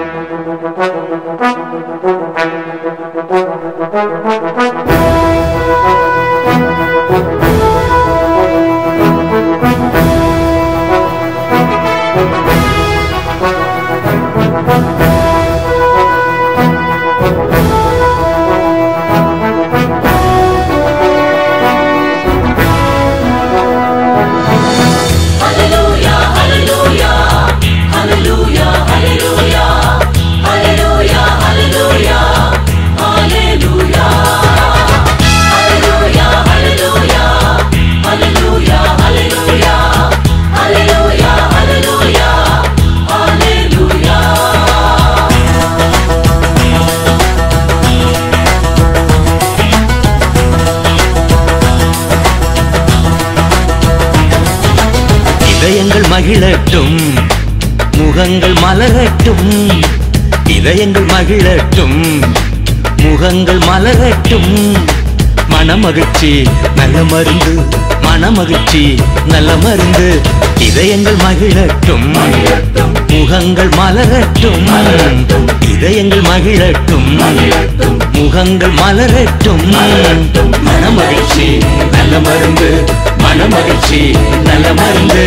இதயங்கள் மகிழட்டும் முகங்கள் மலரட்டும் இதயங்கள் மகிழட்டும் முகங்கள் மலரட்டும் மனமகிழ்ச்சி நல்ல மருந்து மனமகிழ்ச்சி நல்ல மருந்து இதயங்கள் மகிழட்டும் முகங்கள் மலரட்டும் இதயங்கள் மகிழட்டும் முகங்கள் மலரட்டும் மனமகிழ்ச்சி நல்ல மருந்து மனமகிழ்ச்சி நல்ல மருந்து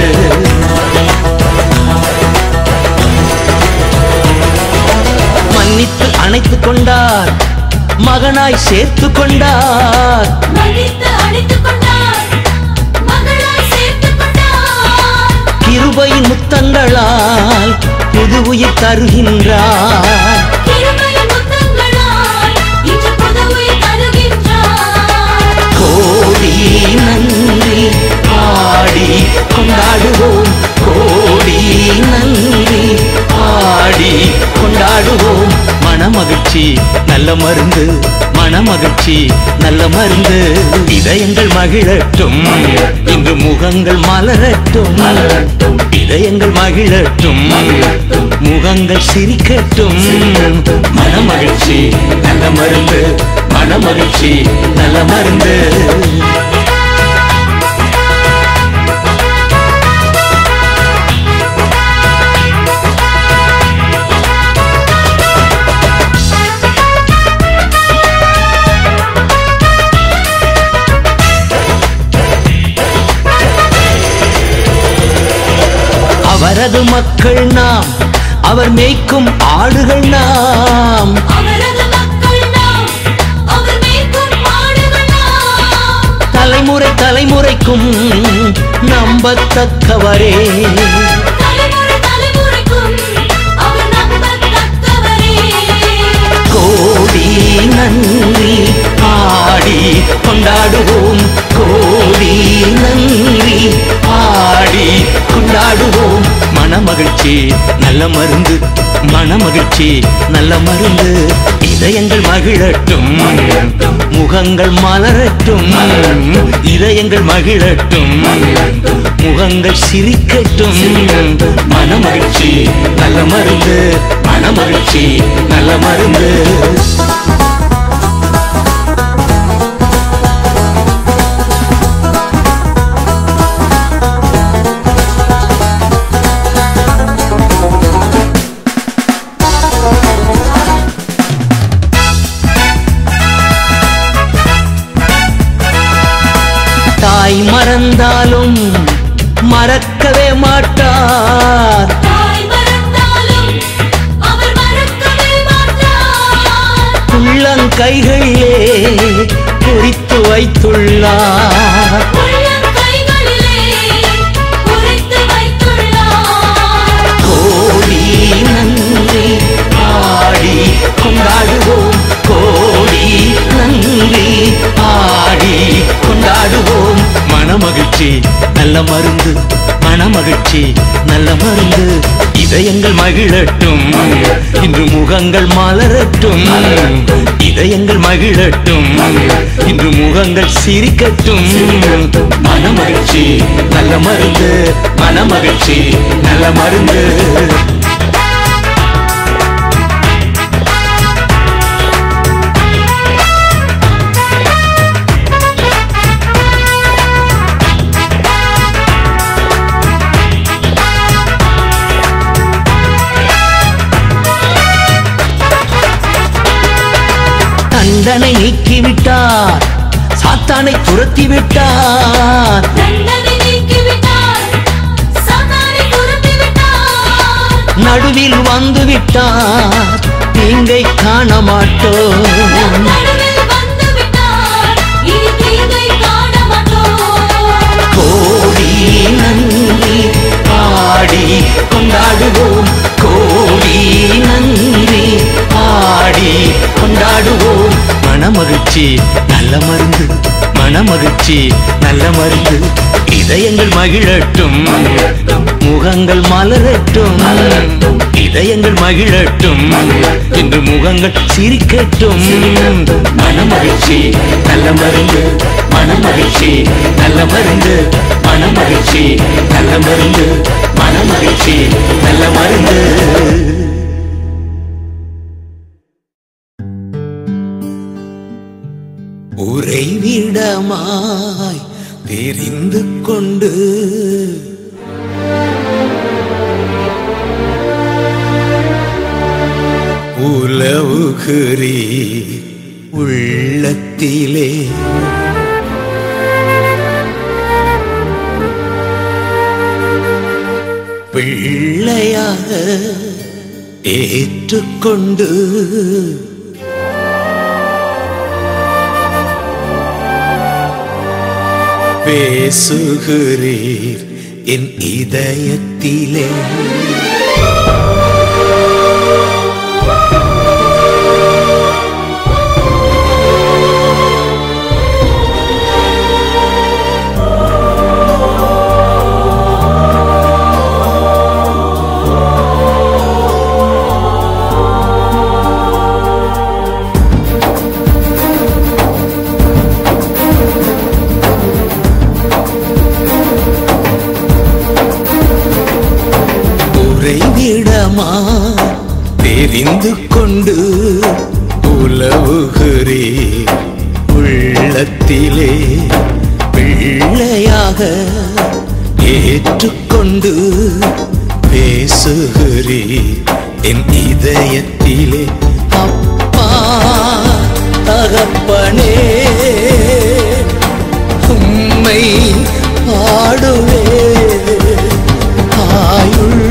மன்னித்து அணைத்துக் கொண்டார் மகனாய் சேர்த்து கொண்டார் மன்னித்து அணைத்துக் கொண்டார் மகளாய் சேர்த்துக் கொண்டார் கிருபையின் முத்தங்களால் புது உயிர் தருகின்றார் கிருபையின் முத்தங்களால் இன்று புது உயிர் தருகின்றார் கோடி நன்றி பாடி கொண்டாடுவோம் கோடி நன்றி பாடி கொண்டாடுவோம் மனமகிழ்ச்சி நல்ல மருந்து மனமகிழ்ச்சி நல்ல மருந்து இதயங்கள் மகிழட்டும் இன்று முகங்கள் மலரட்டும் இதயங்கள் மகிழட்டும் முகங்கள் சிரிக்கட்டும் மனமகிழ்ச்சி நல்ல மருந்து மனமகிழ்ச்சி நல்ல மருந்து அவரது மக்கள் நாம் அவர் மேய்க்கும் ஆடுகள் நாம் அவரது மக்கள் நாம் அவர் மேய்க்கும் மாடுகள் நாம் தலைமுறை தலைமுறைக்கும் நம்பத்தக்கவரே தலைமுறை தலைமுறைக்கும் அவர் நம்பத்தக்கவரே கோடி நன்றி பாடி கொண்டாடுவோம் கோடி நன்றி பாடி கொண்டாடுவோம் மனமகிழ்ச்சி நல்ல மருந்து மனமகிழ்ச்சி நல்ல மருந்து இதயங்கள் மகிழட்டும் முகங்கள் மலரட்டும் இதயங்கள் மகிழட்டும் முகங்கள் சிரிக்கட்டும் மனமகிழ்ச்சி நல்ல மருந்து மனமகிழ்ச்சி நல்ல மருந்து தாய் மறந்தாலும் மறக்கவே மாட்டார் தாய் மறந்தாலும் அவர் மறக்கவே மாட்டார் உள்ளங்கைகளிலே பொறித்து வைத்துள்ளார் உள்ளம் கைகளிலே உரைத்து வைத்துள்ளார் கோடி நன்றி பாடி கொண்டாடுவோம் கோடி நன்றி பாடி கொண்டாடுவோம் மனமகிழ்ச்சி நல்ல மருந்து மனமகிழ்ச்சி நல்ல மருந்து இதயங்கள் மகிழட்டும் இன்று முகங்கள் மலரட்டும் இதயங்கள் மகிழட்டும் இன்று முகங்கள் சிரிக்கட்டும் மனமகிழ்ச்சி நல்ல மருந்து மனமகிழ்ச்சி நல்ல மருந்து தண்டனை நீக்கிவிட்டார் சாத்தானை துரத்தி விட்டார் தண்டனை நீக்கிவிட்டார் சாத்தானை துரத்தி விட்டார் நடுவில் வந்து விட்டார் தீங்கை காண மாட்டோம் நம் நடுவில் வந்து விட்டார் இனி தீங்கை காண மாட்டோம் கோடி நன்றி ஆடி கொண்டாடுவோம் கோடி நன்றி ஆடி கொண்டாடுவோம் மனமகிழ்ச்சி நல்ல மருந்து மனமகிழ்ச்சி நல்ல மருந்து இதயங்கள் மகிழட்டும் முகங்கள் மலரட்டும் இதயங்கள் மகிழட்டும் இன்று முகங்கள் சிரிக்கட்டும் மனமகிழ்ச்சி நல்ல மருந்து மனமகிழ்ச்சி நல்ல மருந்து மனமகிழ்ச்சி நல்ல மருந்து மனமகிழ்ச்சி நல்ல மருந்து உறைவிடமாய் தெரிந்து கொண்டு உலவுகிறீ உள்ளத்திலே பிள்ளையாக ஏற்றுக்கொண்டு பேசுகிறீர் என் இதயத்திலே உறைவிடமா தெரிந்து கொண்டு உலவுகிறே உள்ளத்திலே பிள்ளையாக ஏற்றுக்கொண்டு பேசுகிறே என் இதயத்திலே அப்பா தகப்பனே உம்மை பாடுவே ஆயுள்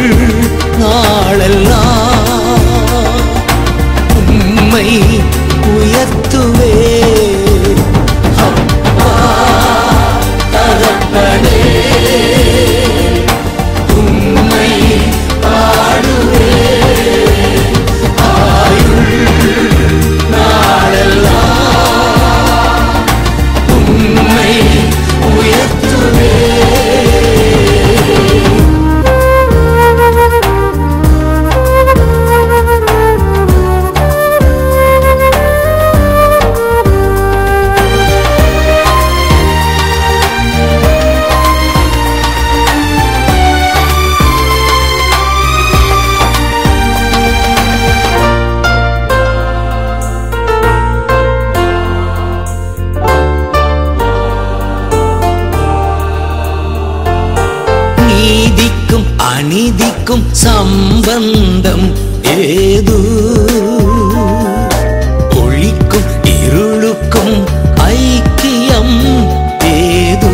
நாளெல்லாம் உம்மை உயர்த்துவே அப்பா தகப்பனே உம்மை பாடுவே ஆயுள் நாளெல்லாம் உம்மை உயர்த்துவே நீதிக்கும் அநீதிக்கும் சம்பந்தம் ஏது ஒளிக்கும் இருளுக்கும் ஐக்கியம் ஏது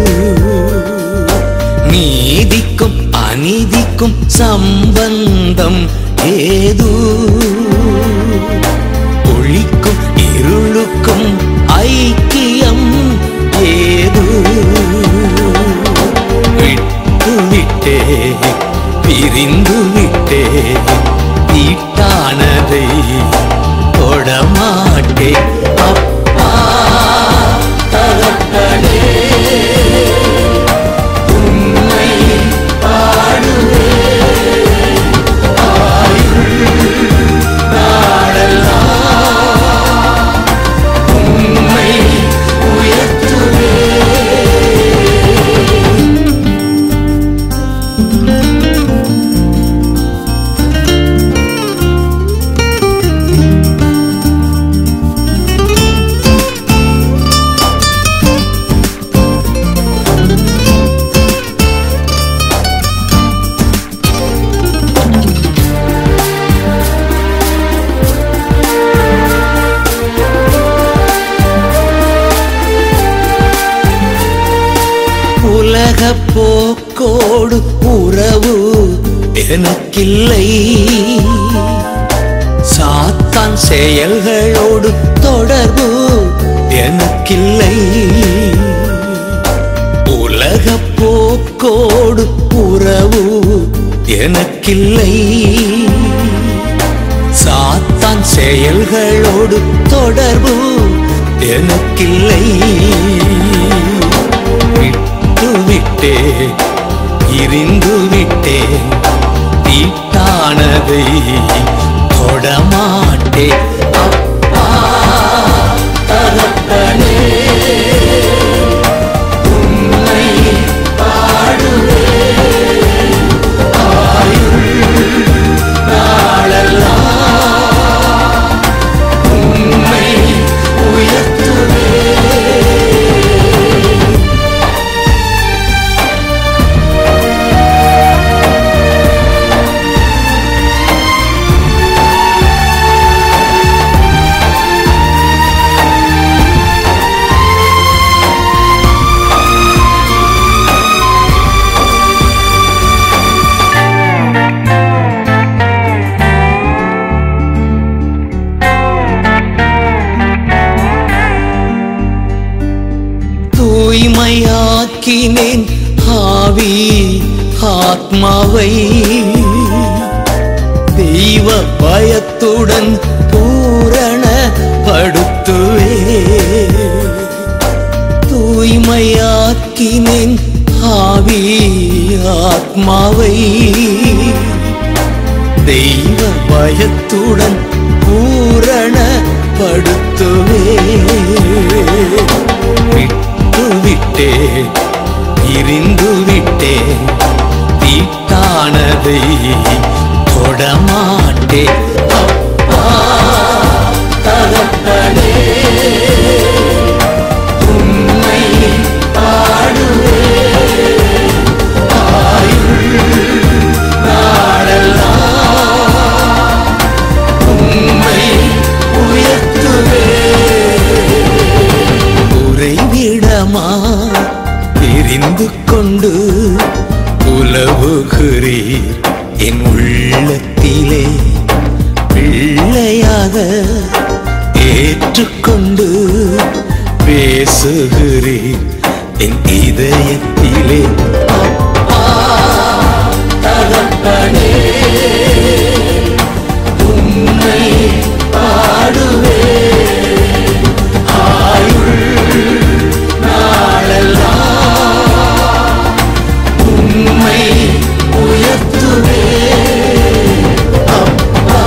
நீதிக்கும் அநீதிக்கும் சம்பந்தம் ஏது ஒளிக்கும் இருளுக்கும் ஐக்கியம் ஏது விட்டு விட்டே பிரிந்து விட்டே தீட்டானதை தொடமாட்டே அப்பா தகப்பனே உம்மை பாடுவே ஆயுள் நாளெல்லாம் உம்மை உயர்த்துவே எனக்கில்லை சாத்தான் செயல்களோடு தொடர்பு எனக்கில்லை உலக போக்கோடு உறவு எனக்கில்லை சாத்தான் செயல்களோடு தொடர்பு எனக்கில்லை விட்டு விட்டே இருந்து விட்டே தீட்டானதை தொடமாட்டே அப்பா தகப்பனே உம்மை பாடுவே ஆயுள் நாளெல்லாம் உம்மை உயர்த்துவே தூய்மையாக்கினேன் ஆவி ஆத்மாவை தெய்வ பயத்துடன் பூரண படுத்துவே தூய்மையாக்கினேன் ஆவி ஆத்மாவை தெய்வ பயத்துடன் பூரண படுத்துவே விட்டு விட்டே இருந்து விட்டே தீட்டானதை தொடமாட்டே அப்பா தகப்பனே உம்மை பாடுவே ஆயுள் நாளெல்லாம் உம்மை உயர்த்துவே உறைவிடமா தெரிந்து கொண்டு உலவுகிறீர் என் உள்ளத்திலே பிள்ளையாக ஏற்றுக்கொண்டு பேசுகிறீர் என் இதயத்திலே அப்பா தகப்பனே உம்மை பாடுவே ஆயுள் நாளெல்லாம் உம்மை உயர்த்துவே அப்பா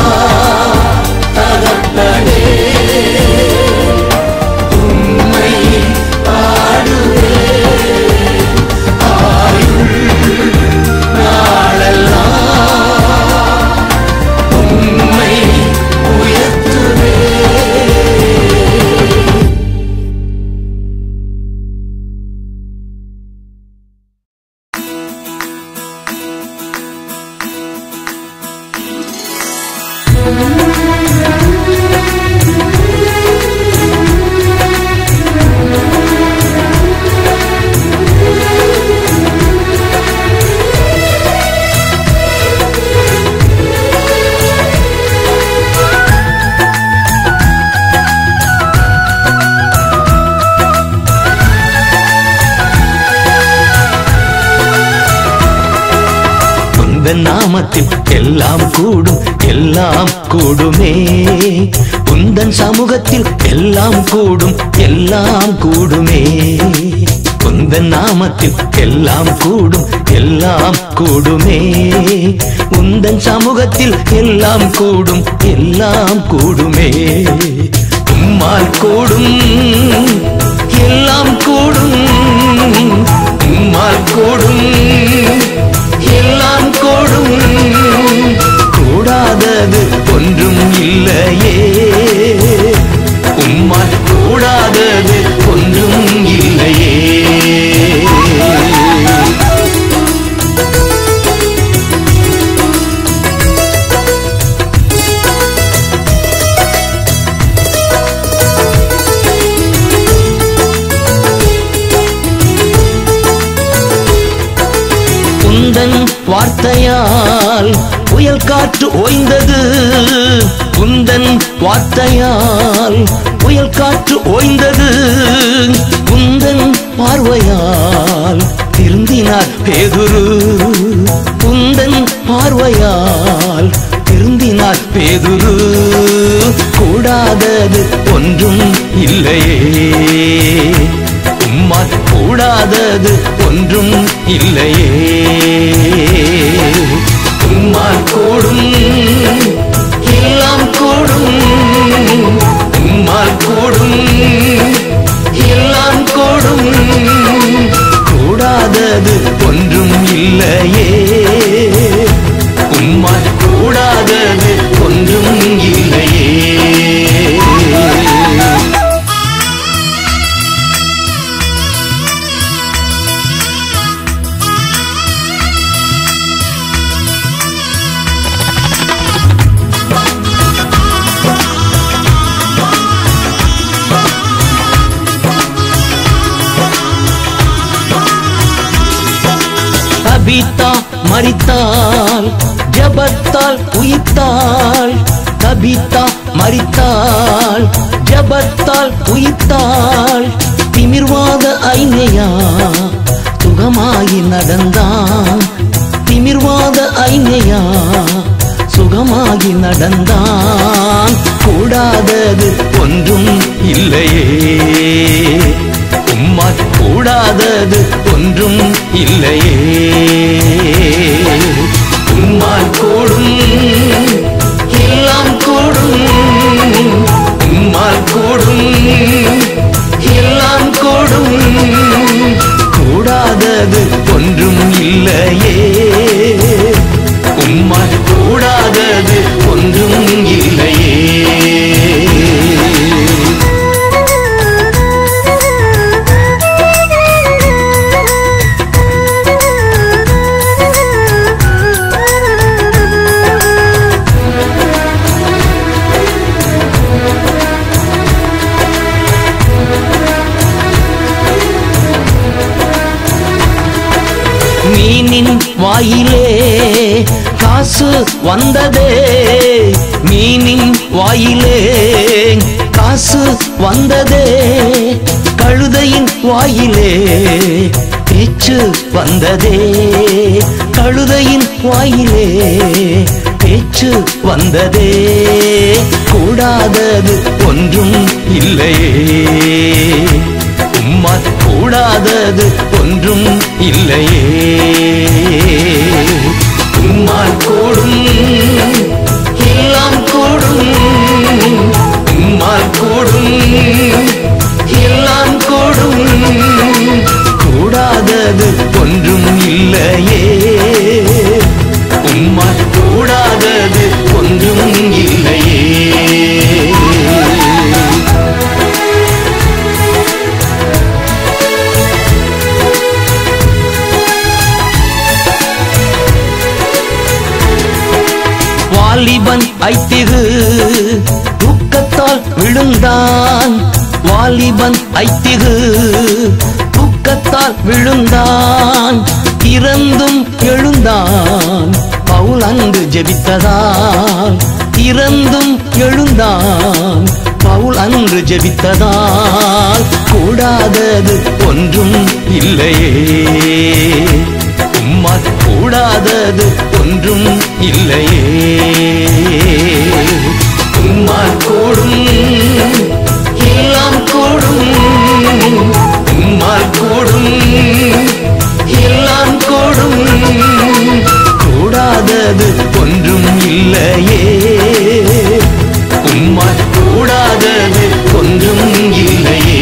தகப்பனே உம்மை பாடுவே ஆயுள் நாளெல்லாம் உம்மை உயர்த்துவே உந்தன் நாமத்தில் எல்லாம் கூடும் எல்லாம் கூடுமே உந்தன் சமூகத்தில் எல்லாம் கூடும் எல்லாம் கூடுமே உந்தன் நாமத்தில் எல்லாம் கூடும் எல்லாம் கூடுமே உந்தன் சமூகத்தில் எல்லாம் கூடும் எல்லாம் கூடுமே உம்மால் கூடும் எல்லாம் கூடும் உம்மால் கூடும் எல்லாம் கூடும் கூடாதது ஒன்றும் இல்லையே உம்மால் கூடாதது ஒன்றும் இல்லையே உந்தன் வார்த்தையால் புயல் காற்று ஓய்ந்தது குந்தன் வார்த்தையால் புயல் காற்று ஓய்ந்தது குந்தன் பார்வையால் திருந்தினார் பேதுரு குந்தன் பார்வையால் திருந்தினார் பேதுரு கூடாதது ஒன்றும் இல்லையே உம்மால் கூடாதது ஒன்றும் இல்லையே உம்மால் கூடும் எல்லாம் கூடும் உம்மால் கூடும் எல்லாம் கூடும் கூடாதது ஒன்றும் இல்லையே உம்மால் கூடாதது ஒன்றும் இல்லையே தபித்தா மரித்தாள் ஜபத்தால் உயிர்த்தாள் தபித்தா மரித்தாள் ஜபத்தால் உயிர்த்தாள் திமிர்வாத ஐனையா சுகமாகி நடந்தான் திமிர்வாத ஐனையா சுகமாகி நடந்தான் கூடாதது ஒன்றும் இல்லையே உம்மால் கூடாதது ஒன்றும் இல்லையே உம்மால் கூடும் எல்லாம் கூடும் உம்மால் கூடும் எல்லாம் கூடும் கூடாதது ஒன்றும் இல்லையே உம்மால் கூடாதது ஒன்றும் இல்லையே மீனின் வாயிலே காசு வந்ததே மீனின் வாயிலே காசு வந்ததே கழுதையின் வாயிலே பேச்சு வந்ததே கழுதையின் வாயிலே பேச்சு வந்ததே கூடாதது ஒன்றும் இல்லையே உம்மால் கூடாதது ஒன்றும் இல்லையே உம்மால் கூடும் எல்லாம் கூடும் உம்மால் கூடும் எல்லாம் கூடும் கூடாதது ஒன்றும் இல்லையே உம்மால் கூடாதது ஒன்றும் இல்லையே வாலிபன் ஐத்திரு துக்கத்தால் விழுந்தான் வாலிபன் ஐத்திரு துக்கத்தால் விழுந்தான் இறந்தும் எழுந்தான் பவுல் அங்கு ஜெபித்ததால் இறந்தும் எழுந்தான் பவுல் அன்று ஜெபித்ததால் கூடாதது ஒன்றும் இல்லையே உம்மால் கூடாதது ஒன்றும் இல்லையே உம்மால் கூடும் எல்லாம் கூடும் உம்மால் கூடும் எல்லாம் கூடும் கூடாதது ஒன்றும் இல்லையே உம்மால் கூடாதது ஒன்றும் இல்லையே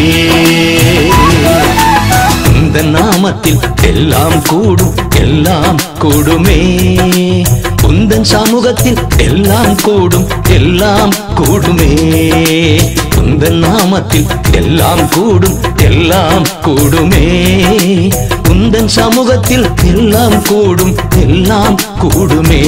இந்த நாமத்தில் எல்லாம் கூடும் எல்லாம் கூடுமே உந்தன் சமூகத்தில் எல்லாம் கூடும் எல்லாம் கூடுமே உந்தன் நாமத்தில் எல்லாம் கூடும் எல்லாம் கூடுமே உந்தன் சமூகத்தில் எல்லாம் கூடும் எல்லாம் கூடுமே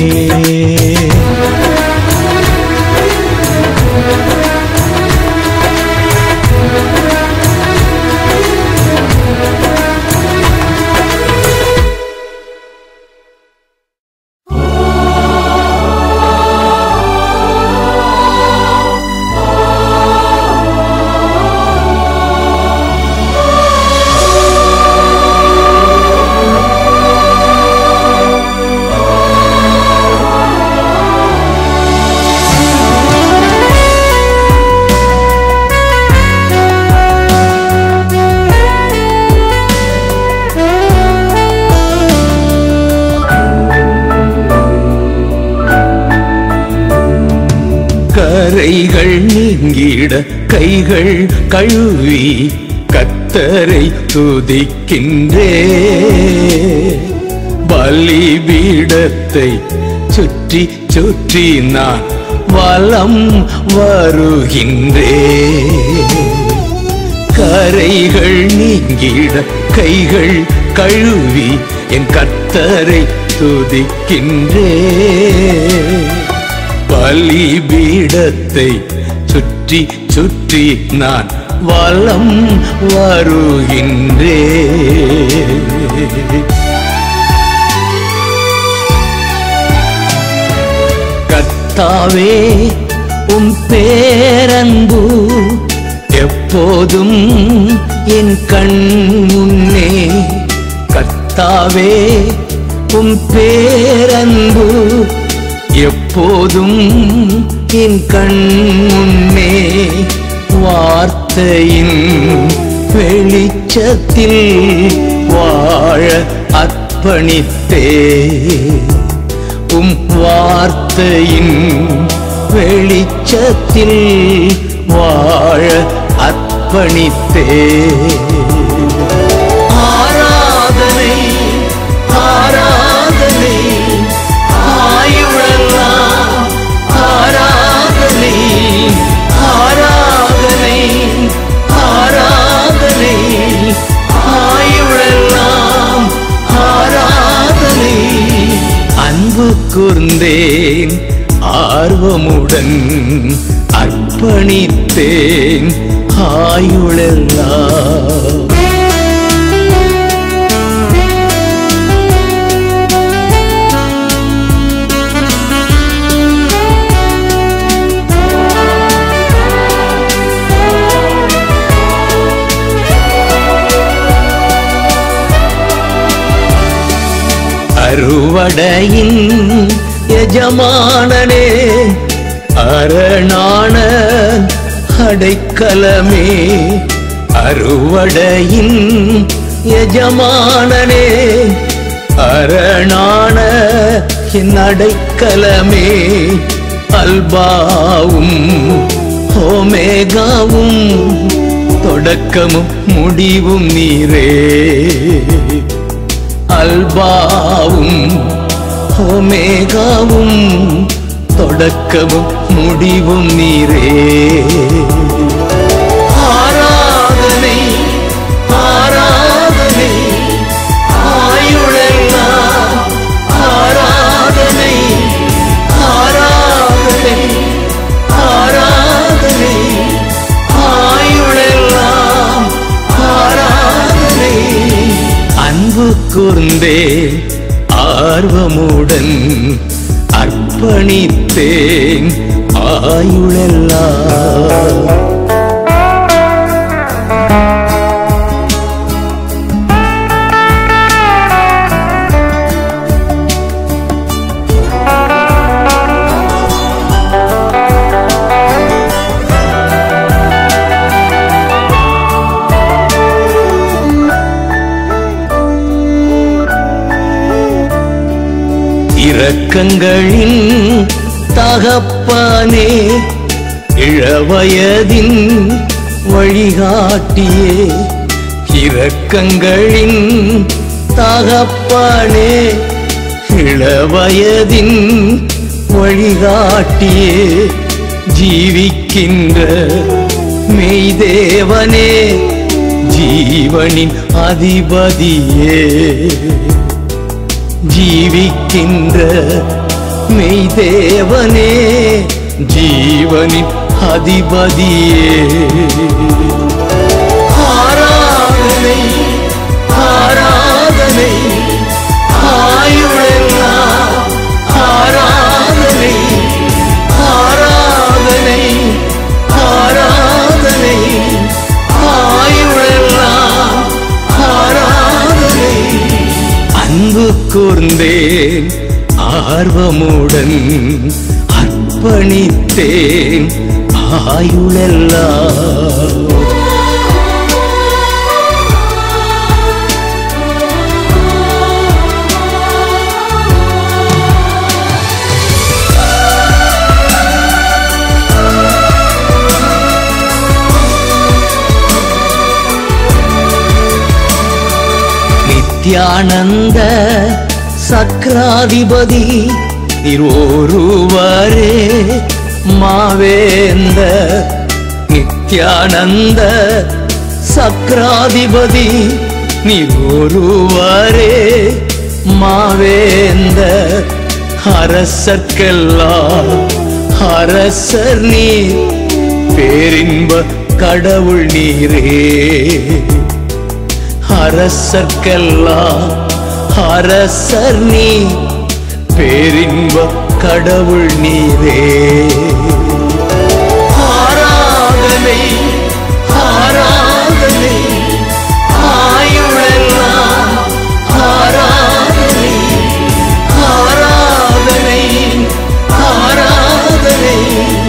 கரைகள் நீங்கிட கைகள் கழுவி கத்தரை துதிக்கின்றே பலிபீடத்தை சுற்றி சுற்றி நான் வலம் வருகின்றே கரைகள் நீங்கிட கைகள் கழுவி என் கத்தரை துதிக்கின்றே பலிபீடத்தை சுற்றி சுற்றி நான் வலம் வருகின்றே கத்தாவே உம் பேரன்பு எப்போதும் என் கண் முன்னே கத்தாவே உம் பேரன்பு எப்போதும் என் கண் முன்னே வார்த்தையின் வெளிச்சத்தில் வாழ அர்ப்பணித்தே உம் வார்த்தையின் வெளிச்சத்தில் வாழ அர்ப்பணித்தே ஆராதனை ஆராதனை ஆயுளெல்லாம் ஆராதனை ஆராதனை ஆராதனை ஆயுளெல்லாம் ஆராதனை அன்பு கூர்ந்தேன் ஆர்வமுடன் அர்ப்பணித்தேன் ஆயுளெல்லாம் அறுவடையின் எஜமானனே அரணான அடைக்கலமே அறுவடையின் எஜமானனே அரணான என் அடைக்கலமே அல்பாவும் ஓமேகாவும் தொடக்கமும் முடிவும் நீரே அல்பாவும் ஓமேகாவும் தொடக்கமும் முடிவும் நீரே ஆராதனை ஆராதனை ஆயுளெல்லாம் ஆராதனை ஆராதனை ஆராதனை ஆயுளெல்லாம் ஆராதனை அன்பு கூர்ந்தே ஆர்வமுடன் அர்ப்பணித்தேன் ஆயுளெல்லாம் இரக்கங்களின் தகப்பானே இளவயதின் வழிகாட்டியே இரக்கங்களின் தகப்பானே இளவயதின் வழிகாட்டியே ஜீவிக்கின்ற மெய்தேவனே ஜீவனின் அதிபதியே ஜீவிக்கின்ற மெய்தேவனே ஜீவனின் அதிபதியே ஆராதனை ஆராதனை ஆயுளெல்லாம் ஆராதனை ஆராதனை ஆராதனை ஆயுளெல்லாம் ஆராதனை அன்பு கூர்ந்தேன் ஆர்வமுடன் அர்ப்பணித்தேன் ஆயுளெல்லாம் நித்யானந்த சக்ராதிபதி நீர் ஒருவரே மாவேந்த நித்யானந்த சக்ராதிபதி நீர் ஒருவரே மாவேந்த அரசர்க்கெல்லாம் அரசர் நீர் பேரின்ப கடவுள் நீரே அரசர்க்கெல்லாம் அரசர் நீ பேரின்ப கடவுள் நீரே ஆராதனை ஆராதனை ஆயுளெல்லாம் ஆராதனை ஆராதனை ஆராதனை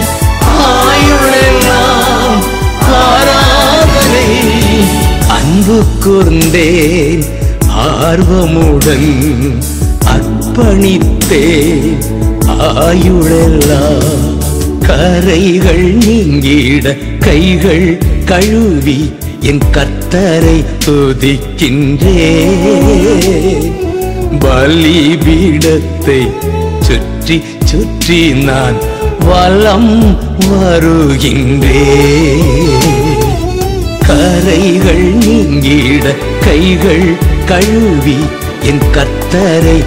ஆயுளெல்லாம் ஆராதனை அன்பு கூர்ந்தேன் ஆர்வமுடன் அர்ப்பணித்தேன் ஆயுளெல்லாம் கரைகள் நீங்கிட கைகள் கழுவி என் கத்தரை துதிக்கின்றேன் பலிபீடத்தை சுற்றி சுற்றி நான் வலம் வருகின்றேன் கரைகள் நீங்கிட கைகள் கழுவி என் கத்தரை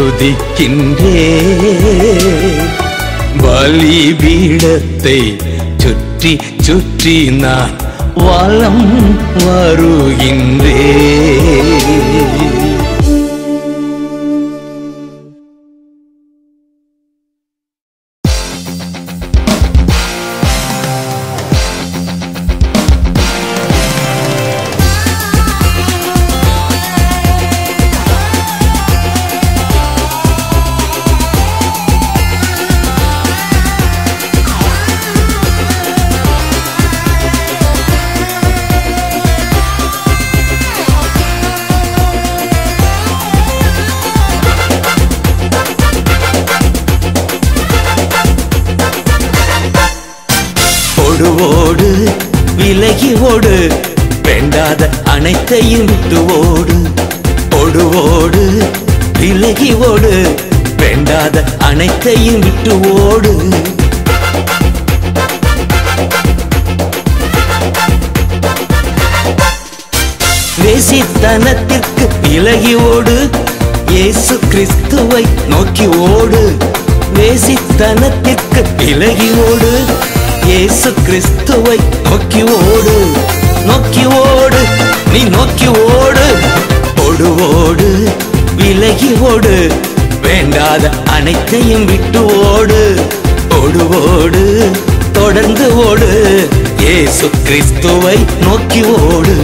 துதிக்கின்றேன் பலிபீடத்தை சுற்றி சுற்றி நான் வலம் வருகின்றேன் ஓடு ஓடு விலகி ஓடு வேண்டாத அனைத்தையும் விட்டு ஓடு ஓடு ஓடு விலகி ஓடு வேண்டாத அனைத்தையும் விட்டு ஓடு வேசித்தனத்திற்கு விலகி ஓடு இயேசு கிறிஸ்துவை நோக்கி ஓடு வேசித்தனத்திற்கு விலகி ஓடு இயேசு கிறிஸ்துவை நோக்கி ஓடு நோக்கி ஓடு நீ நோக்கி ஓடு ஓடு ஓடு விலகி ஓடு வேண்டாத அனைத்தையும் விட்டு ஓடு ஓடு ஓடு தொடர்ந்து ஓடு இயேசு கிறிஸ்துவை நோக்கி ஓடு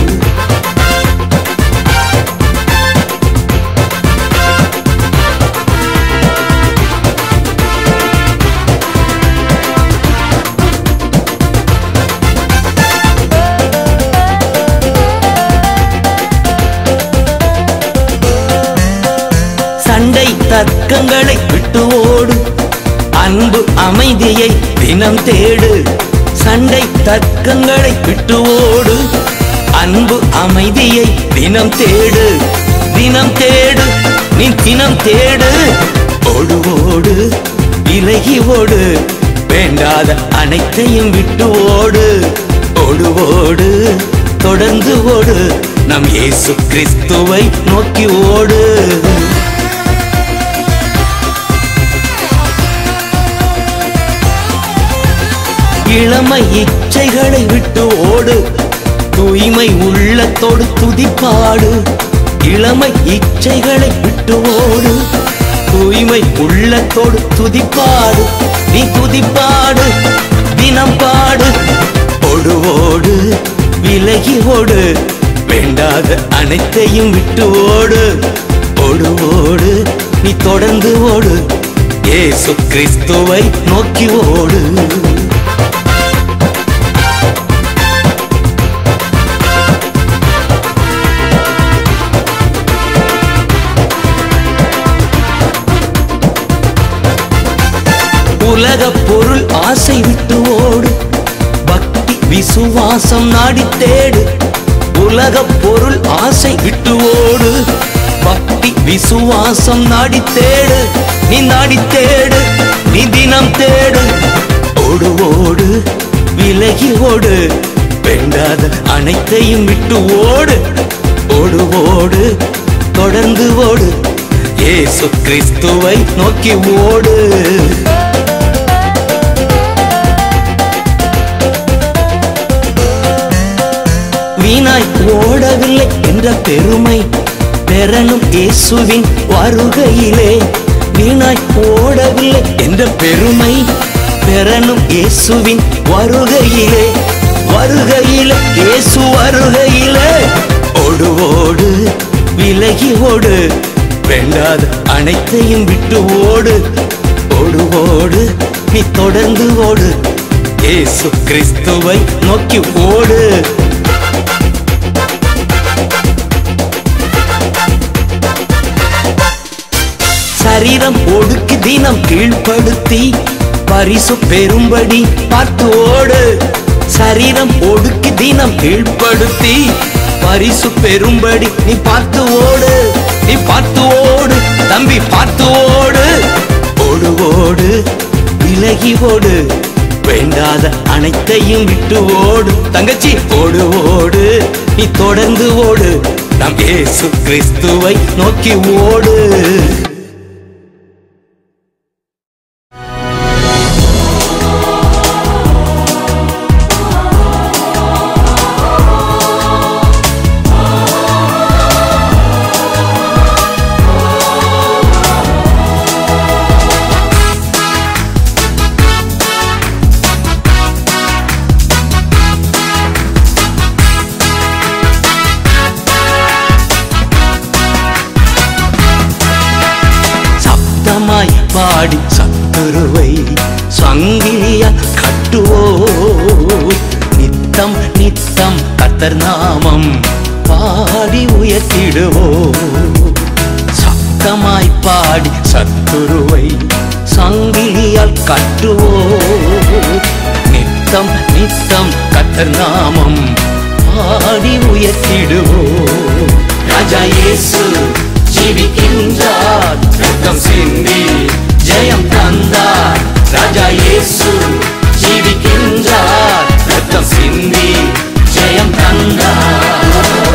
சண்டை தர்க்கங்களை விட்டு ஓடு அன்பு அமைதியை தினம் தேடு சண்டை தர்க்கங்களை விட்டு ஓடு அன்பு அமைதியை தினம் தேடு தினம் தேடு நீ தினம் தேடு ஓடு ஓடு விலகி ஓடு வேண்டாத அனைத்தையும் விட்டு ஓடு ஓடு ஓடு தொடர்ந்து ஓடு நம் இயேசு கிறிஸ்துவை நோக்கி ஓடு இளமை இச்சைகளை விட்டு ஓடு தூய்மை உள்ளத்தோடு துதிப்பாடு இளமை இச்சைகளை விட்டு ஓடு தூய்மை உள்ளத்தோடு துதிப்பாடு நீ துதிப்பாடு தினம் பாடு ஓடு ஓடு விலகி ஓடு வேண்டாத அனைத்தையும் விட்டு ஓடு ஓடு ஓடு நீ தொடர்ந்து ஓடு இயேசு கிறிஸ்துவை நோக்கி ஓடு உலக பொருள் ஆசை விட்டு ஓடு பக்தி விசுவாசம் நாடி தேடு உலக பொருள் ஆசை விட்டு ஓடு பக்தி விசுவாசம் நாடி தேடு நீ நாடி தேடு நீ தினம் தேடு ஓடு ஓடு விலகி ஓடு வேண்டாத அனைத்தையும் விட்டு ஓடு ஓடு ஓடு தொடர்ந்து ஓடு இயேசு கிறிஸ்துவை நோக்கி ஓடு வீணாய் ஓடவில்லை என்ற பெருமை பெறணும் இயேசுவின் வருகையிலே வீணாய் ஓடவில்லை என்ற பெருமை பெறணும் இயேசுவின் வருகையிலே வருகையிலே இயேசு வருகையிலே ஓடு ஓடு விலகி ஓடு வேண்டாத அனைத்தையும் விட்டு ஓடு ஓடு ஓடு நீ தொடர்ந்து ஓடு இயேசு கிறிஸ்துவை நோக்கி ஓடு சரீரம் ஒடுக்கி தினம் கீழ்ப்படுத்தி பரிசு பெறும்படி பார்த்து ஓடு சரீரம் ஒடுக்கி தினம் கீழ்ப்படுத்தி பரிசு பெறும்படி நீ பார்த்து ஓடு நீ பார்த்து ஓடு தம்பி பார்த்து ஓடு ஓடு ஓடு விலகி ஓடு வேண்டாத அனைத்தையும் விட்டு ஓடு தங்கச்சி ஓடு ஓடு நீ தொடர்ந்து ஓடு நம் இயேசு கிறிஸ்துவை நோக்கி ஓடு சப்தமாய் பாடி சத்துருவை சங்கிலிய கட்டுவோ நித்தம் நித்தம் கத்தர் நாமம் பாடி உயர்த்திடுவோ சப்தமாய் பாடி சத்துருவை சங்கிலியால் கட்டுவோ நித்தம் நித்தம் கத்தர் நாமம் பாடி உயர்த்திடுவோ ராஜா இயேசு ஜீவிக்கின்றார் ரத்தம் சிந்தி ஜெயம் தந்தார் ராஜா இயேசு ஜீவிக்கின்றார் ரத்தம் சிந்தி ஜெயம் தந்தார்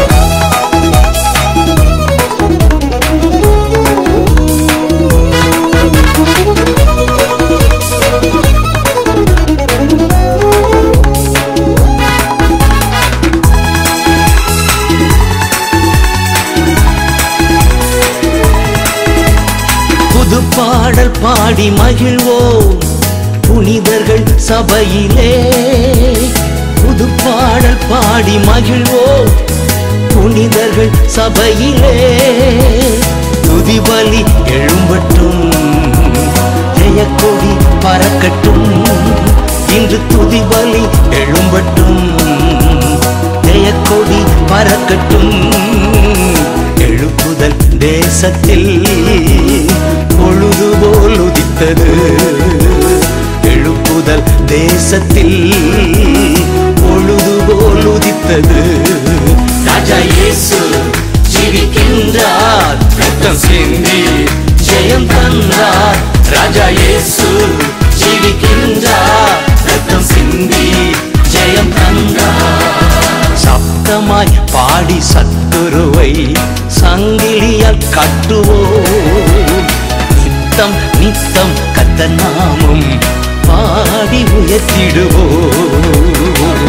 புது பாடல் பாடி மகிழ்வோம் புனிதர்கள் சபையிலே புது பாடல் பாடி மகிழ்வோம் புனிதர்கள் சபையிலே துதிபலி எழும்பட்டும் ஜெயக்கொடி பறக்கட்டும் இன்று துதிபலி எழும்பட்டும் ஜெயக்கொடி பறக்கட்டும் எழுப்புதல் தேசத்தில் பொழுது போல் உதித்தது எழுப்புதல் தேசத்தில் பொழுது போல் உதித்தது ராஜா இயேசு ஜீவிக்கின்றார் ரத்தம் சிந்தி ஜெயம் தந்தார் ராஜா இயேசு ஜீவிக்கின்றார் ரத்தம் சிந்தி ஜெயம் தந்தார் சப்தமாய் பாடி சத்துருவை சங்கிலியால் கட்டுவோம் நித்தம் நித்தம் கத்த நாமம் பாடி உயர்த்திடுவோம்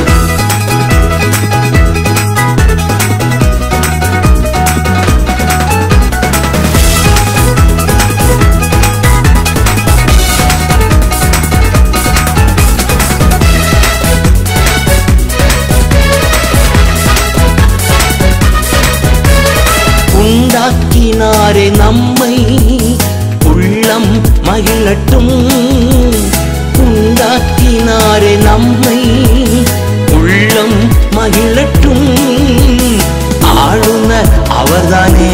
உண்டாக்கினாரே நம்மை உள்ளம் மகிழட்டும் உண்டாக்கினாரே நம்மை உள்ளம் மகிழட்டும் ஆளுநர் அவர்தானே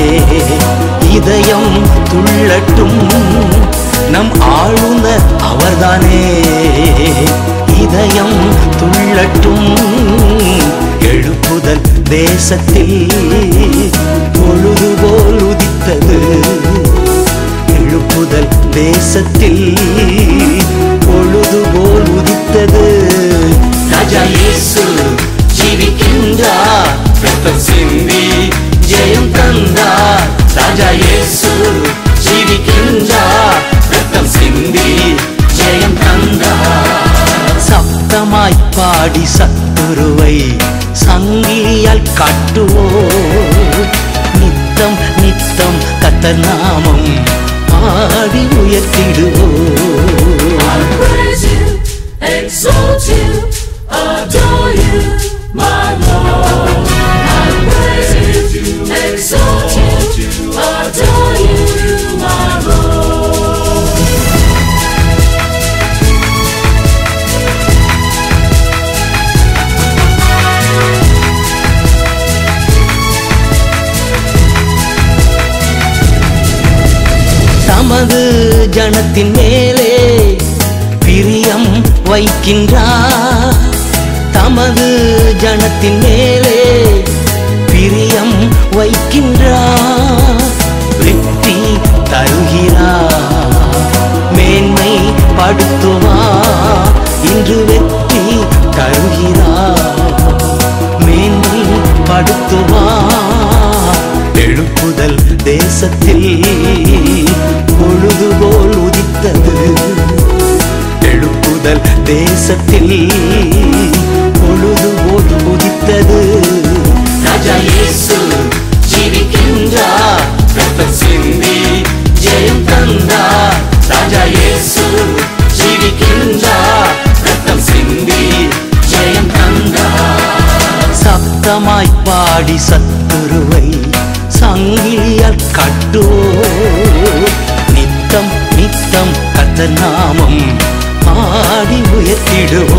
இதயம் துள்ளட்டும் நம் ஆளுநர் அவர்தானே இதயம் துள்ளட்டும் எழுப்புதல் தேசத்தில் பொழுதுபோல் உதித்தது எழுப்புதல் தேசத்தில் பொழுதுபோல் உதித்தது ராஜா இயேசு ஜீவிக்கின்றார் ரத்தம் சிந்தி ஜெயம் தந்தார் ராஜா இயேசு ஜீவிக்கின்றார் ரத்தம் சிந்தி ஜெயம் தந்தார் சப்தமாய் பாடி சத்துருவை சங்கிலியால் காட்டுவோ நித்தம் நித்தம் கத்தர் நாமம் பாடி உயர்த்திடுவோ praise you, exalt you, adore you, my Lord. I praise you, exalt you, adore you, my Lord. தமது ஜனத்தின் மேலே பிரியம் வைக்கின்றார் தமது ஜனத்தின் மேலே பிரியம் வைக்கின்றார் வெற்றி தருகிறார் மேன்மை படுத்துவார் இன்று வெற்றி தருகிறார் மேன்மை படுத்துவார் எழுப்புதல் தேசத்தில் பொழுதுபோல் உதித்தது எழுப்புதல் தேசத்தில் பொழுதுபோல் உதித்தது ராஜா இயேசு ஜீவிக்கின்றார் ரத்தம் சிந்தி ஜெயம் தந்தார் ராஜா இயேசு ஜீவிக்கின்றார் ரத்தம் சிந்தி ஜெயம் தந்தார் சப்தமாய் பாடி சத்துருவை சங்கிலியால் கட்டோ நித்தம் நித்தம் கத்த நாமம் பாடி உயர்த்திடுவோ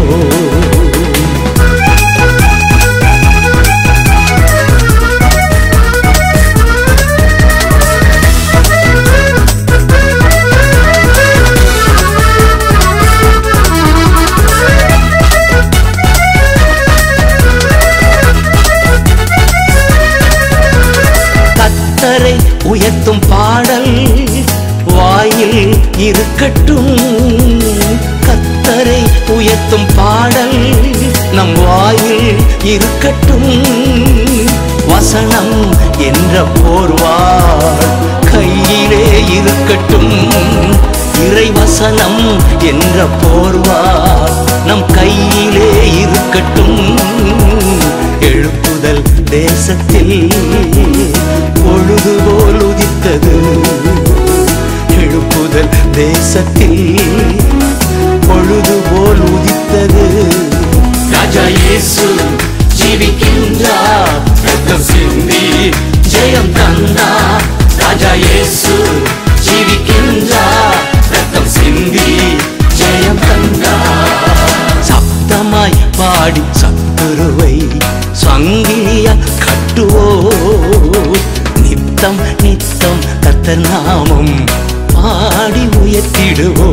கத்தரை உயர்த்தும் பாடல் வாயில் இருக்கட்டும் கத்தரை உயர்த்தும் பாடல் நம் வாயில் இருக்கட்டும் வசனம் என்ற போர்வாள் கையிலே இருக்கட்டும் இறை வசனம் என்ற போர்வாள் நம் கையிலே இருக்கட்டும் எழுப்புதல் தேசத்தில் பொழுதுபோல் உதித்தது எழுப்புதல் தேசத்தில் பொழுதுபோல் உதித்தது ராஜா இயேசு ஜீவிக்கின்றார் ரத்தம் சிந்தி ஜெயம் தந்தார் ராஜா இயேசு ஜீவிக்கின்றார் ரத்தம் சிந்தி ஜெயம் தந்தார் சப்தமாய் பாடி சத்துருவை சங்கிலிய கட்டுவோ நித்தம் நித்தம் கத்தர் நாமம் பாடி உயர்த்திடுவோ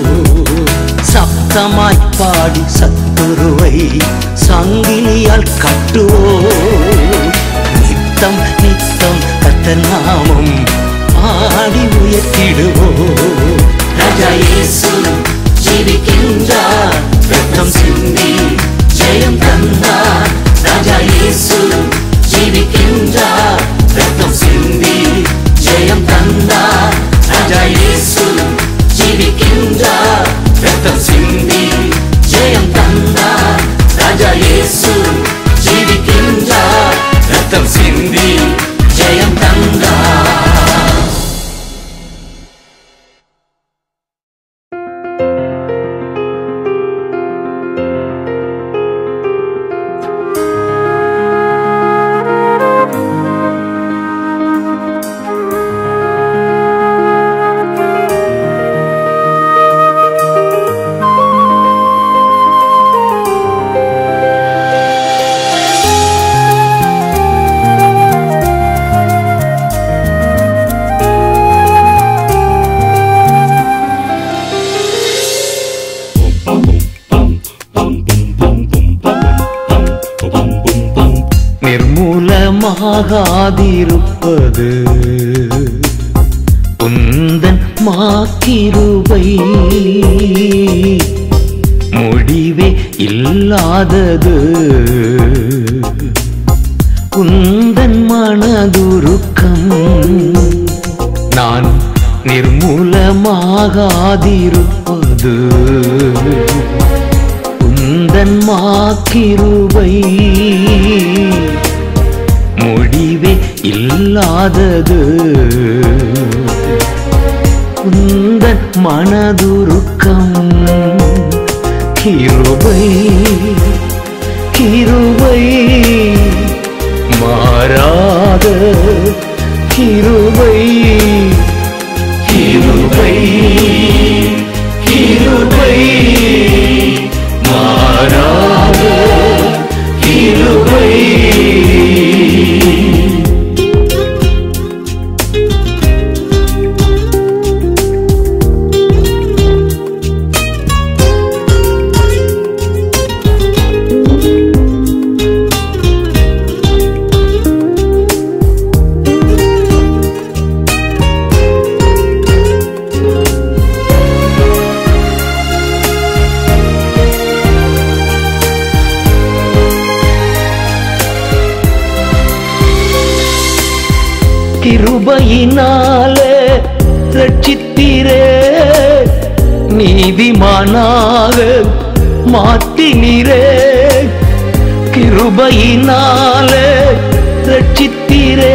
சப்தமாய் பாடி சத்துருவை சங்கிலியால் கட்டுவோ நித்தம் நித்தம் கத்தர் நாமம் பாடி உயர்த்திடுவோ ராஜா இயேசு ஜீவிக்கின்றார் ரத்தம் சிந்தி ஜெயம் தந்தார் ராஜா இயேசு ஜீவிக்கின்றார் ரத்தம் சிந்தி ஜெயம் தந்தார் ராஜா இயேசு ஜீவிக்கின்றார் ரத்தம் சிந்தி ஜெயம் தந்தார் ராஜா இயேசு ஜீவிக்கின்றார் ரத்தம் சிந்தி ஜெயம் தந்தார் நிர்மூலமாகாதிருப்பது உந்தன் மாக்கிருபை முடிவே இல்லாதது உந்தன் மனதுருக்கம் நான் நிர்மூலமாகாதிருப்பது உந்தன் மாக்கிருபை முடிவே இல்லாதது உந்தன் மனதுருக்கம் கிருபை கிருபை மாறாத கிருபை கிருபை கிருபை மாறாத கிருபை கிருபையினாலே ரட்சித்தீரே நீதிமானாக மாற்றினீரே கிருபையினாலே ரட்சித்தீரே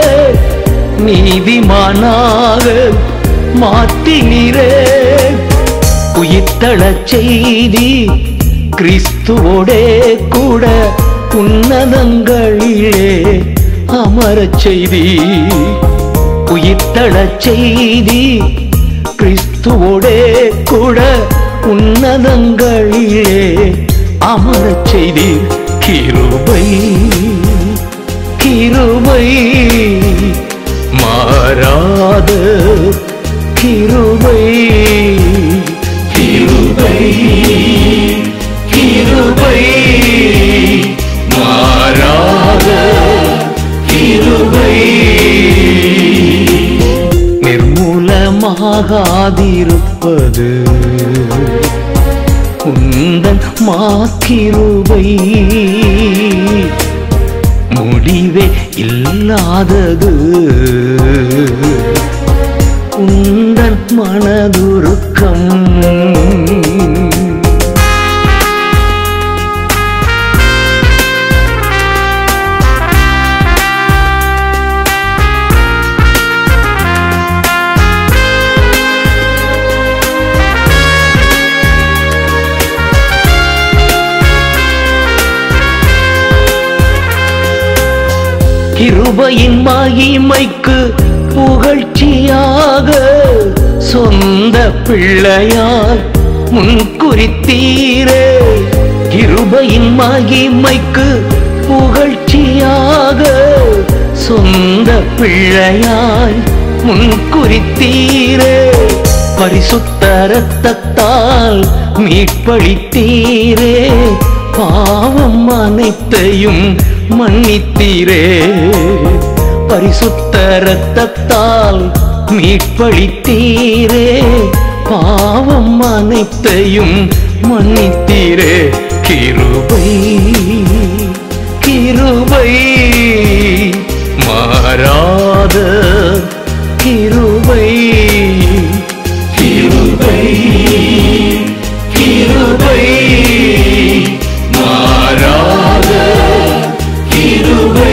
நீதிமானாக மாற்றினீரே உயிர்த்தளச் செய்தி கிறிஸ்துவோடே கூட உன்னதங்களிலே அமரச் செய்தி உயிர்த்தளச் செய்தி கிறிஸ்துவோடே கூட உன்னதங்களிலே அமரச் செய்தி கிருபை கிருபை மாறாத கிருபை கிருபை கிருபை மாறாத கிருபை நிர்மூலமாகாதிருப்பது உந்தன் மாக்கிருபை முடிவே இல்லாதது உந்தன் மனதுருக்கம் கிருபையின் மகிமைக்கு புகழ்ச்சியாக சொந்த பிள்ளையாய் முன்குறித்தீரே கிருபையின் மகிமைக்கு புகழ்ச்சியாக சொந்த பிள்ளையாய் முன்குறித்தீரே பரிசுத்த ரத்தத்தால் மீட்பளித்தீரே பாவம் அனைத்தையும் மன்னித்தீரே பரிசுத்த ரத்தத்தால் மீட்பளித்தீரே பாவம் அனைத்தையும் மன்னித்தீரே கிருபை கிருபை மாறாத கிருபை கிருபை கிருபை மாறாத கிருபை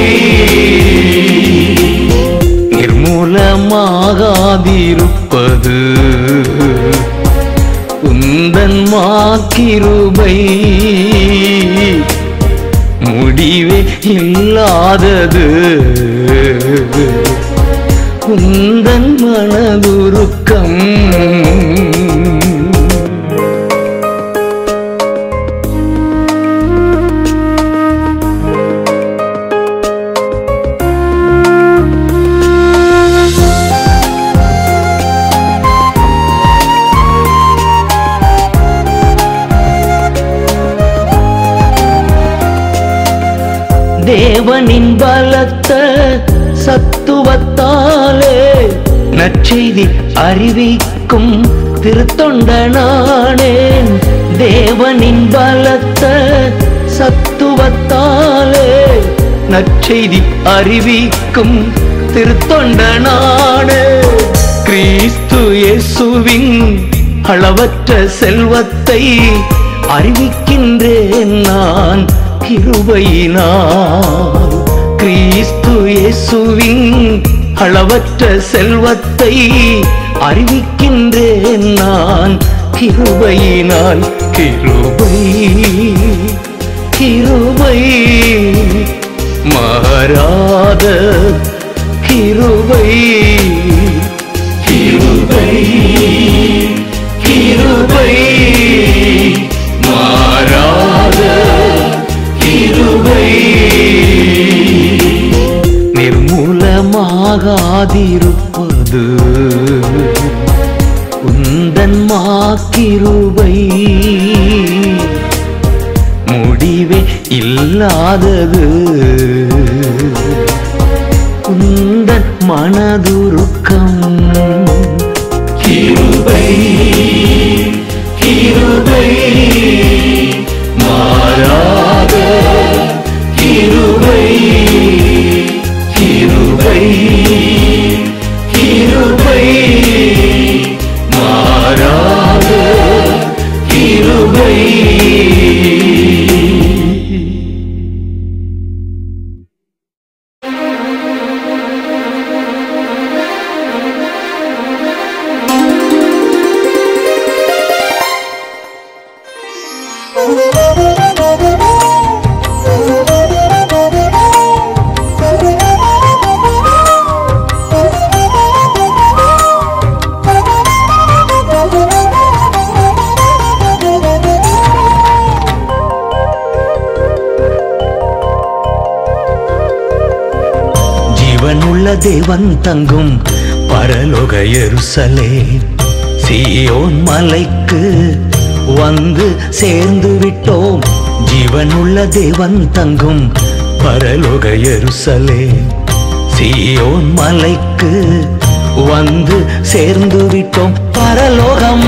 நிர்மூலமாகாதிருப்பது உந்தன் மாக்கிருபை முடிவே இல்லாதது உந்தன் மனதுருக்கம் தேவனின் பலத்த சத்துவத்தாலே நற்செய்தி அறிவிக்கும் திருத்தொண்டனானேன் தேவனின் பலத்த சத்துவத்தாலே நற்செய்தி அறிவிக்கும் திருத்தொண்டனானே கிறிஸ்து இயேசுவின் அளவற்ற செல்வத்தை அறிவிக்கின்றேன் நான் கிருபையினால் கிறிஸ்து இயேசுவின் அளவற்ற செல்வத்தை அறிவிக்கின்றேன் நான் கிருபையினால் கிருபை கிருபை மாறாத கிருபை கிருபை கிருபை மாறாத கிருபை நிர்மூலமாகாதிருப்பது உந்தன் மாக்கிருபை முடிவே இல்லாதது உந்தன் மனதுருக்கம் கிருபை கிருபை மாறாத கிருபை கிருபை கிருபை மாறாத கிருபை ஜீவனுள்ள தேவன் தங்கும் பரலோக எருசலே சீயோன் மலைக்கு வந்து சேர்ந்து விட்டோம் ஜீவனுள்ள தேவன் தங்கும் பரலோக எருசலே சீயோன் மலைக்கு வந்து சேர்ந்து விட்டோம் பரலோகம்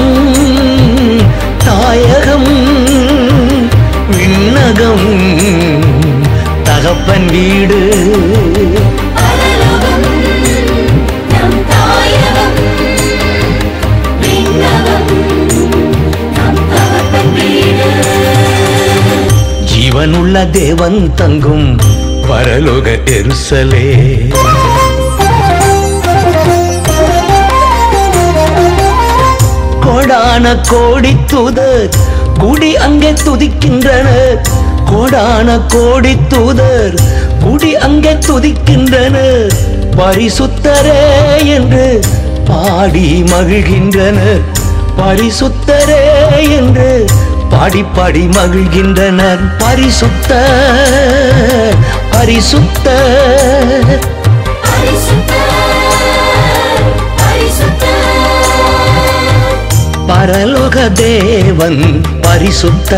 தாயகம் விண்ணகம் தகப்பன் வீடு பரலோகம் நம் தாயகம் விண்ணகம் நம் தகப்பன் வீடு ஜீவனுள்ள தேவன் தங்கும் பரலோக எருசலே கோடான கோடி தூதர் குடி அங்கே துதிக்கின்றனர் கோடான கோடி தூதர் குடி அங்கே துதிக்கின்றனர் பரிசுத்தரே என்று பாடி மகிழ்கின்றனர் பரிசுத்தரே என்று பாடி பாடி மகிழ்கின்றனர் பரிசுத்த பரிசுத்த பரிசுத்தர் பரிசுத்தர் பரலோக தேவன் பரிசுத்த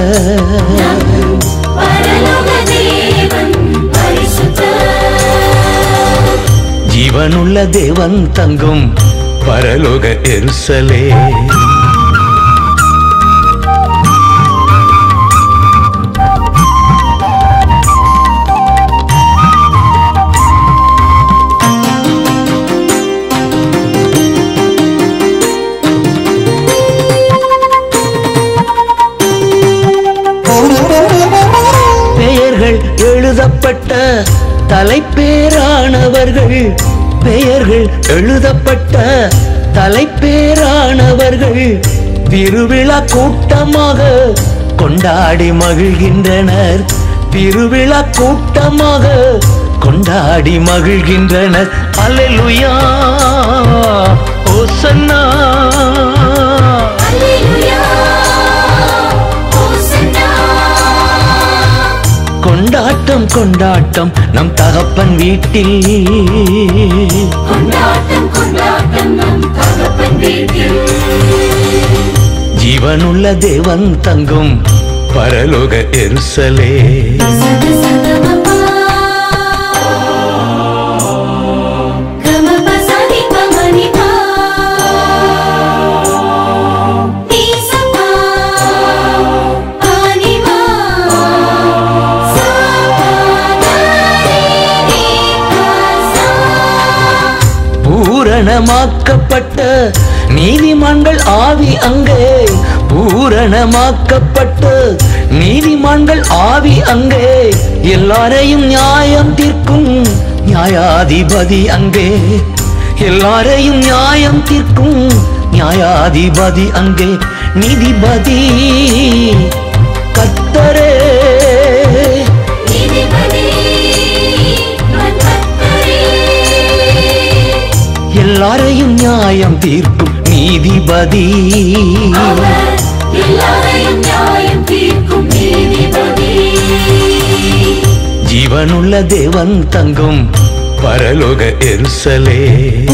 பரலோக தேவன் பரிசுத்தர் ஜீவனுள்ள தேவன் தங்கும் பரலோக எருசலே பெயர்கள் எழுதப்பட்ட தலைப்பேரானவர்கள் பெயர்கள் எழுதப்பட்ட தலைப்பேரானவர்கள் திருவிழா கூட்டமாக கொண்டாடி மகிழ்கின்றனர் திருவிழா கூட்டமாக கொண்டாடி மகிழ்கின்றனர் அல்லேலூயா ஓசன்னா அல்லேலூயா ஹோசன்னா கொண்டாட்டம் கொண்டாட்டம் நம் தகப்பன் வீட்டில் கொண்டாட்டம் கொண்டாட்டம் நம் தகப்பன் வீட்டில் ஜீவனுள்ள தேவன் தங்கும் பரலோக எருசலே சத சதமபா பூரணமாக்கப்பட்ட நீதிமான்கள் ஆவி அங்கே பூரணமாக்கப்பட்ட நீதிமான்கள் ஆவி அங்கே எல்லாரையும் நியாயம் தீர்க்கும் நியாயாதிபதி அங்கே எல்லாரையும் நியாயம் தீர்க்கும் நியாயாதிபதி அங்கே நீதிபதி கத்தரே நீதிபதி நான் கர்த்தரே. எல்லாரையும் நியாயம் தீர்க்கும் நீதிபதி அவர் எல்லாரையும் நியாயம் தீர்க்கும் நீதிபதி ஜீவனுள்ள தேவன் தங்கும் பரலோக எருசலே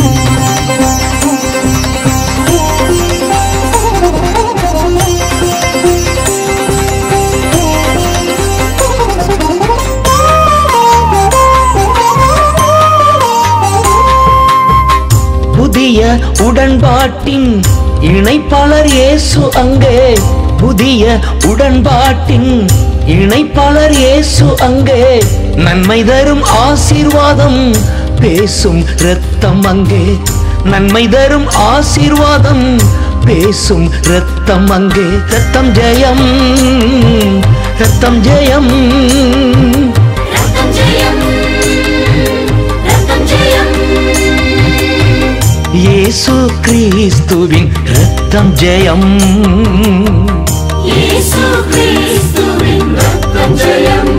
புதிய உடன்பாட்டின் இணைப்பாளர் இயேசு அங்கே புதிய உடன்பாட்டின் இணைப்பாளர் இயேசு அங்கே நன்மை தரும் ஆசீர்வாதம் பேசும் இரத்தம் அங்கே நன்மை தரும் ஆசீர்வாதம் பேசும் இரத்தம் அங்கே ரத்தம் ஜெயம் ரத்தம் ஜெயம் ரத்தம் ஜெயம் ரத்தம் ஜெயம் இயேசு கிறிஸ்துவின் ரத்தம் ஜெயம் இயேசு கிறிஸ்துவின் ரத்தம் ஜெயம்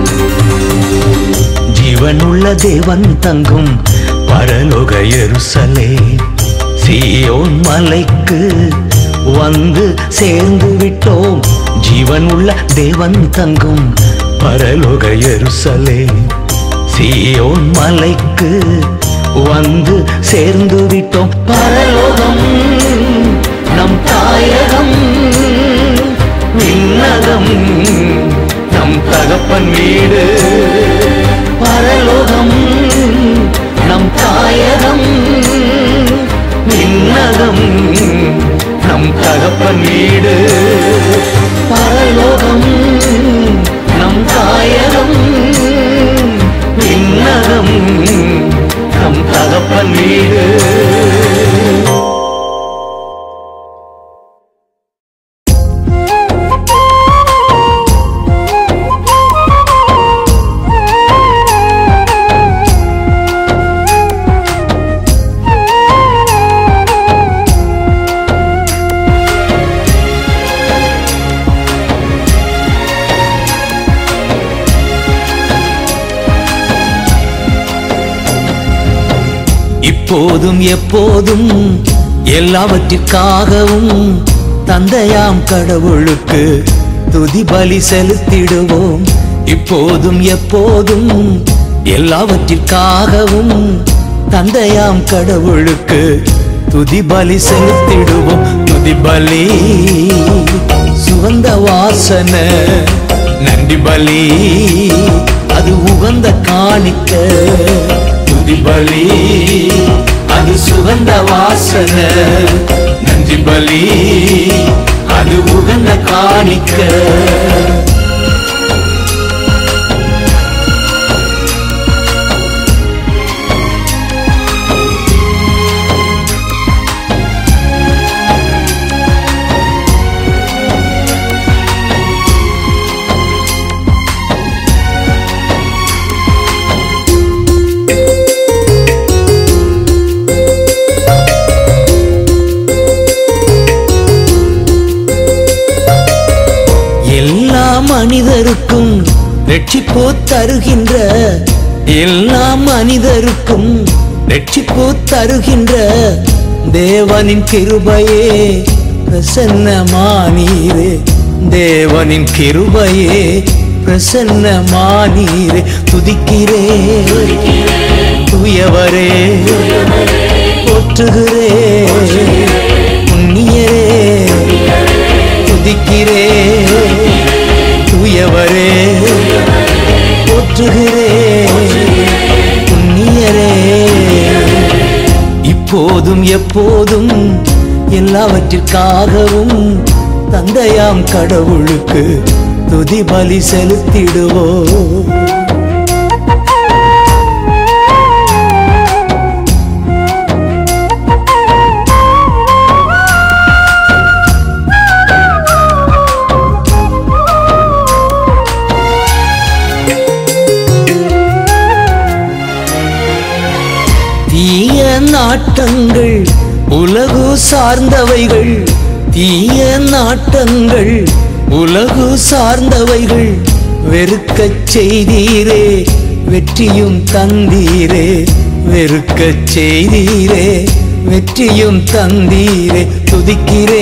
ஜீவனுள்ள தேவன் தங்கும் பரலோக எருசலே சீயோன் மலைக்கு வந்து சேர்ந்து விட்டோம் ஜீவனுள்ள தேவன் தங்கும் பரலோக எருசலே சீயோன் மலைக்கு வந்து சேர்ந்து விட்டோம் பரலோகம் நம் தாயகம் விண்ணகம் நம் தகப்பன் வீடு பரலோகம் நம் தாயகம் விண்ணகம் நம் தகப்பன் வீடு பரலோகம் நம் தாயகம் விண்ணகம் நம் தகப்பன் வீடு இப்போதும் எப்போதும் எல்லாவற்றிற்காகவும் தந்தையாம் கடவுளுக்கு துதி பலி செலுத்திடுவோம் இப்போதும் எப்போதும் எல்லாவற்றிற்காகவும் தந்தையாம் கடவுளுக்கு துதி பலி செலுத்திடுவோம் துதி பலி சுகந்த வாசனை நன்றி பலி அது உகந்த காணிக்க துதி பலி அது சுகந்த வாசனை நன்றி பலி அது உகந்த காணிக்க எல்லா மனிதருக்கும் ரட்சிப்பு தருகின்ற எல்லா மனிதருக்கும் ரட்சிப்பு தருகின்ற தேவனின் கிருபையே பிரசன்னமானீரே தேவனின் கிருபையே பிரசன்னமானீரே துதிக்கிறே தூயவரே போற்றுகிறே புண்ணியரே துதிக்கிறே தூயவரே போற்றுகிறே புண்ணியரே இப்போதும் எப்போதும் எல்லாவற்றிற்காகவும் தந்தையாம் கடவுளுக்கு துதி பலி செலுத்திடுவோம் உலகு சார்ந்தவைகள் தீய நாட்டங்கள் உலகு சார்ந்தவைகள் வெறுக்கச் செய்தீரே வெற்றியும் தந்தீரே வெறுக்கச் செய்தீரே வெற்றியும் தந்தீரே துதிக்கிறே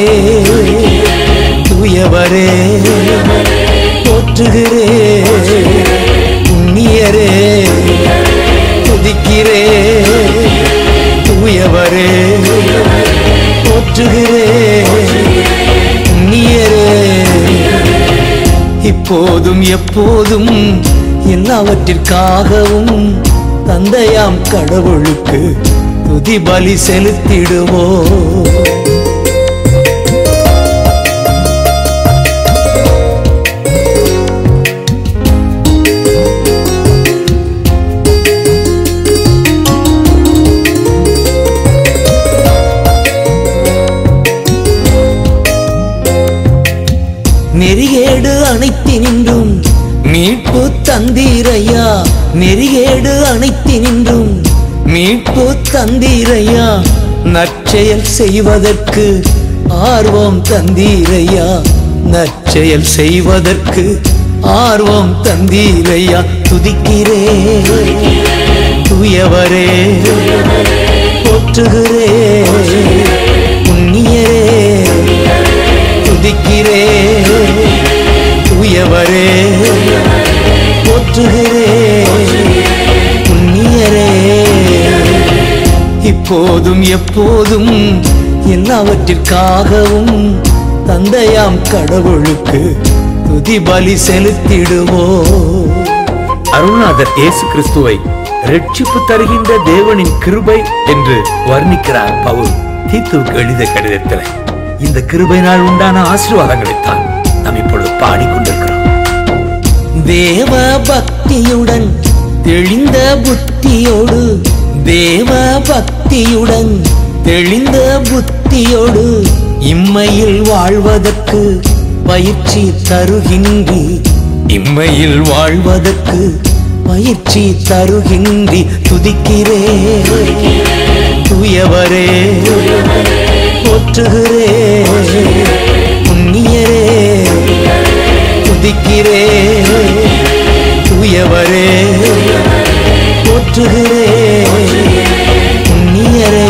தூயவரே போற்றுகிறே புண்ணியரே துதிக்கிறே தூயவரே போற்றுகிறே புண்ணியரே இப்போதும் எப்போதும் எல்லாவற்றிற்காகவும் தந்தையாம் கடவுளுக்கு துதி பலி செலுத்திடுவோம் நெறிகேடு அனைத்தினின்றும் மீட்பு தந்தீரையா நெறிகேடு அனைத்தினின்றும் மீட்பு தந்தீரையா நற்செயல் செய்வதற்கு ஆர்வம் தந்தீரையா நற்செயல் செய்வதற்கு ஆர்வம் தந்தீரையா துதிக்கிறே தூயவரே போற்றுகிறே புண்ணியரே துதிக்கிறே தூயவரே போற்றுகிறே புண்ணியரே இப்போதும் எப்போதும் எல்லாவற்றிற்காகவும் தந்தையாம் கடவுளுக்கு துதி பலி செலுத்திடுவோம் அருள்நாதர் இயேசு கிறிஸ்துவை ரட்சிப்பு தருகின்ற தேவனின் கிருபை என்று வர்ணிக்கிறார் பவுல் தீத்துவுக்கு எழுதிய கடிதத்தில் இந்த கிருபையினால் உண்டான ஆசீர்வாதங்களைத்தான் நாம் இப்பொழுது பாடிக்கொண்டிருக்கிறோம் தேவ பக்தியுடன் தெளிந்த புத்தியோடு தேவ பக்தியுடன் தெளிந்த புத்தியோடு இம்மையில் வாழ்வதற்கு பயிற்சி தருகின்றி இம்மையில் வாழ்வதற்கு பயிற்சி தருகின்றி துதிக்கிறே தூயவரே போற்றுகிறே புண்ணியரே துதிக்கிறே தூயவரே போற்றுகிறே புண்ணியரே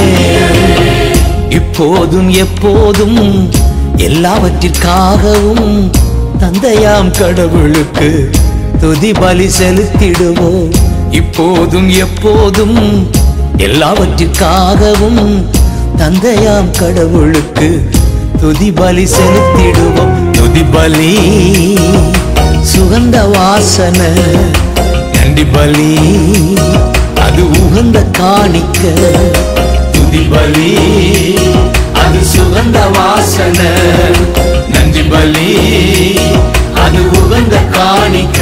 இப்போதும் எப்போதும் எல்லாவற்றிற்காகவும் தந்தையாம் கடவுளுக்கு துதி பலி செலுத்திடுவோம் இப்போதும் எப்போதும் எல்லாவற்றிற்காகவும் தந்தையாம் கடவுளுக்கு துதி பலி செலுத்திடுவோம் துதி பலி சுகந்த வாசனை நன்றி பலி அது உகந்த காணிக்க துதி பலி அது சுகந்த வாசனை நன்றி பலி அது உகந்த காணிக்க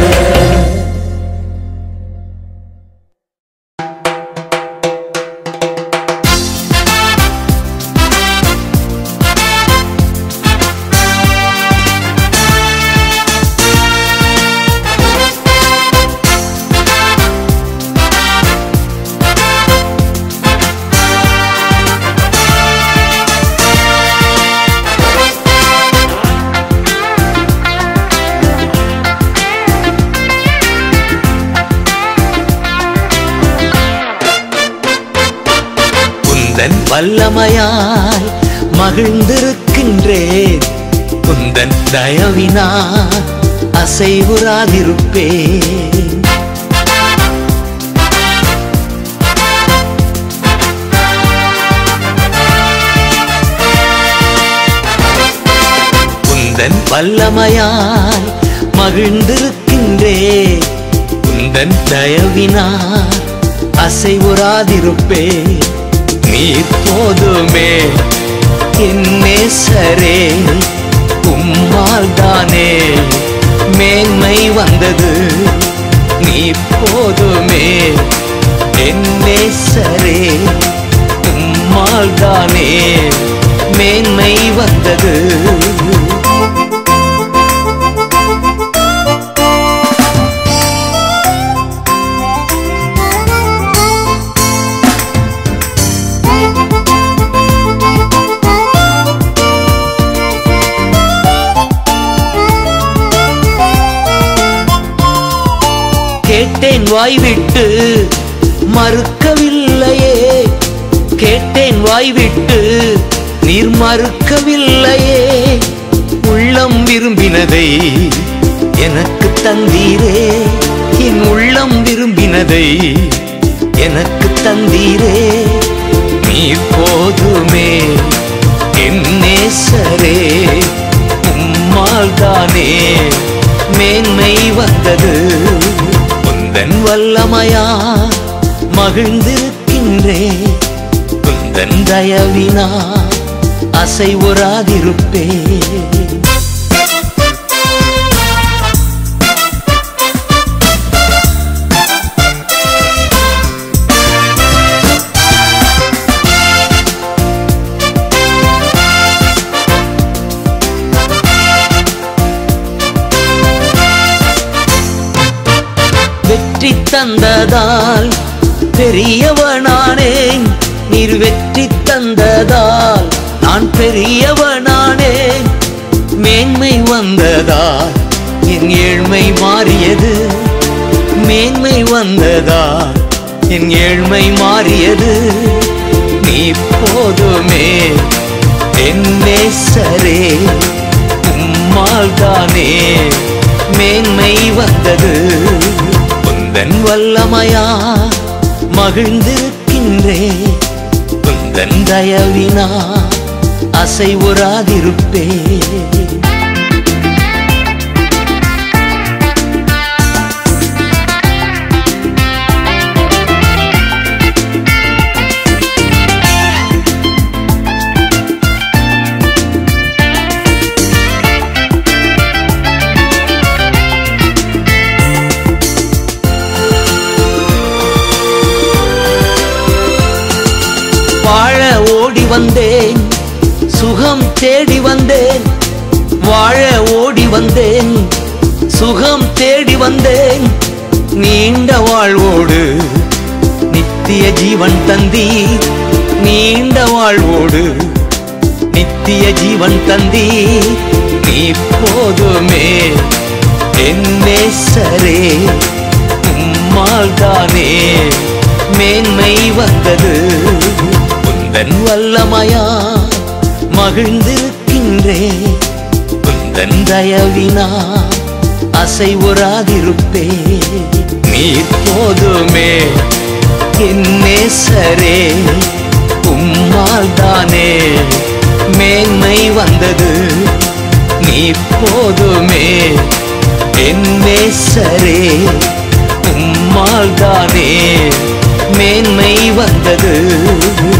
குந்தன் வல்லமையாய் மகிழ்ந்திருக்கின்றேன் குந்தன் தயவினா அசைவுறாதிருப்பேன் குந்தன் வல்லமையாய் மகிழ்ந்திருக்கின்றேன் குந்தன் தயவினார் அசைவுறாதிருப்பேன் நீர் போதுமே என் நேசரே உம்மால் தானே மேன்மை வந்தது நீ போதுமே என் நேசரே உம்மால் தானே மேன்மை வந்தது கேட்டேன் வாய்விட்டு மறுக்கவில்லையே கேட்டேன் வாய்விட்டு நீர் மறுக்கவில்லையே உள்ளம் விரும்பினதை எனக்கு தந்தீரே என் உள்ளம் விரும்பினதை எனக்கு தந்தீரே நீர் போதுமே என் நேசரே உம்மால் தானே மேன்மை வந்தது உந்தன் வல்லமையா மகிழ்ந்திருக்கின்றே உந்தன் தயவினா அசைவுறாதிருப்பே வெற்றி தந்ததால் பெரியவனானேன் நீர் வெற்றி தந்ததால் நான் பெரியவனானேன் மேன்மை வந்ததால் என் ஏழ்மை மாறியது மேன்மை வந்ததால் என் ஏழ்மை மாறியது நீ போதுமே என் நேசரே உம்மால் தானே மேன்மை வந்தது உந்தன் வல்லமையா மகிழ்ந்திருக்கின்றே உந்தன் தயவினா அசைவுறாதிருப்பே வாழ ஓடி வந்தேன் சுகம் தேடி வந்தேன் வாழ ஓடி வந்தேன் சுகம் தேடி வந்தேன் நீண்ட வாழ்வோடு நித்திய ஜீவன் தந்தி நீண்ட வாழ்வோடு நித்திய ஜீவன் தந்தி நீ போதுமே என் நேசரே உம்மால் தானே மேன்மை வந்தது உந்தன் வல்லமையா மகிழ்ந்திருக்கின்றே உந்தன் தயவினா அசைவுறாதிருப்பே நீர் போதுமே என் நேசரே உம்மால் தானே மேன்மை வந்தது நீ போதுமே என் நேசரே உம்மால் தானே மேன்மை வந்தது